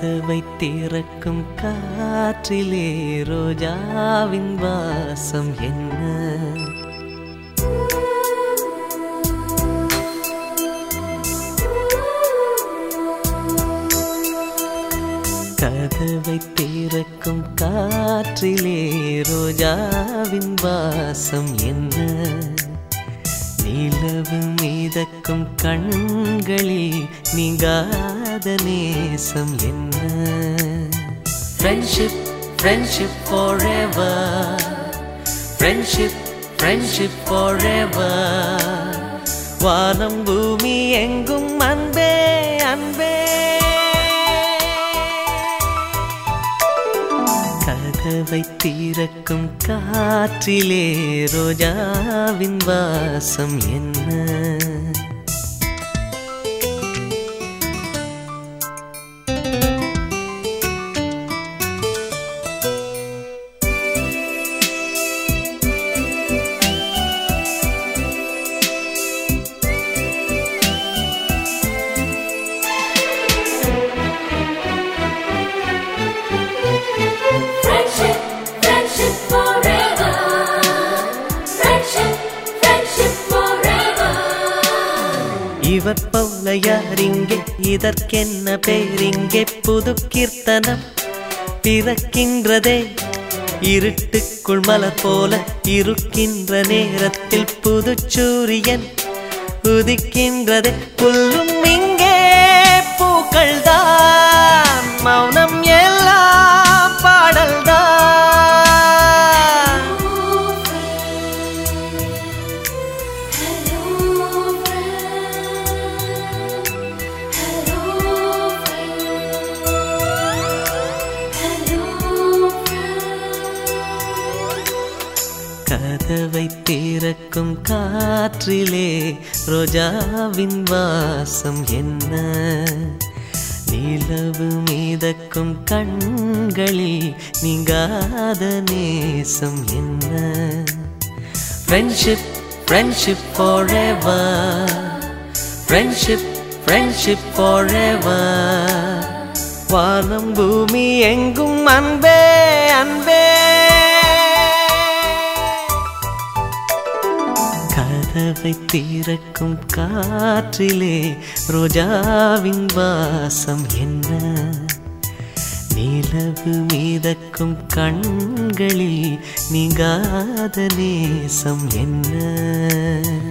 கதவை திறக்கும் காற்றிலே ரோஜாவின் வாசம் என்ன கதவை திறக்கும் காற்றிலே ரோஜாவின் வாசம் என்ன நிலவு மீதக்கும் கண்களில் நீங்காத நேசம் என்ன friendship friendship forever friendship friendship forever வானம் பூமி எங்கும் அன்பே அன்பே கதவை திறக்கும் காற்றிலே ரோஜாவின் வாசம் என்ன Friendship, friendship forever. Friendship, friendship forever. இவர் போல யாரிங்கே இதற்கென்ன பேரிங்கே புது கீர்த்தனம் பிறக்கின்றதே இருட்டுக்குள் மலர் போல இருக்கின்ற நேரத்தில் புது சூரியன் உதிக்கின்றதே புல்லும் இங்கே பூக்கள் தான் மௌனம் எல்லாம் பாடல்தான் Hello, friend. Hello, friend. Hello, friend. கதவை திறக்கும் காற்றிலே ரோஜாவின் வாசம் என்ன நிலவு மீதக்கும் கண்களில் நீங்காத நேசம் என்ன friendship friendship forever friendship friendship forever வானம் பூமி எங்கும் அன்பே அன்பே கதவை திறக்கும் காற்றிலே ரோஜாவின் வாசம் என்ன நிலவு மீதக்கும் கண்களில் நீங்காத நேசம் என்ன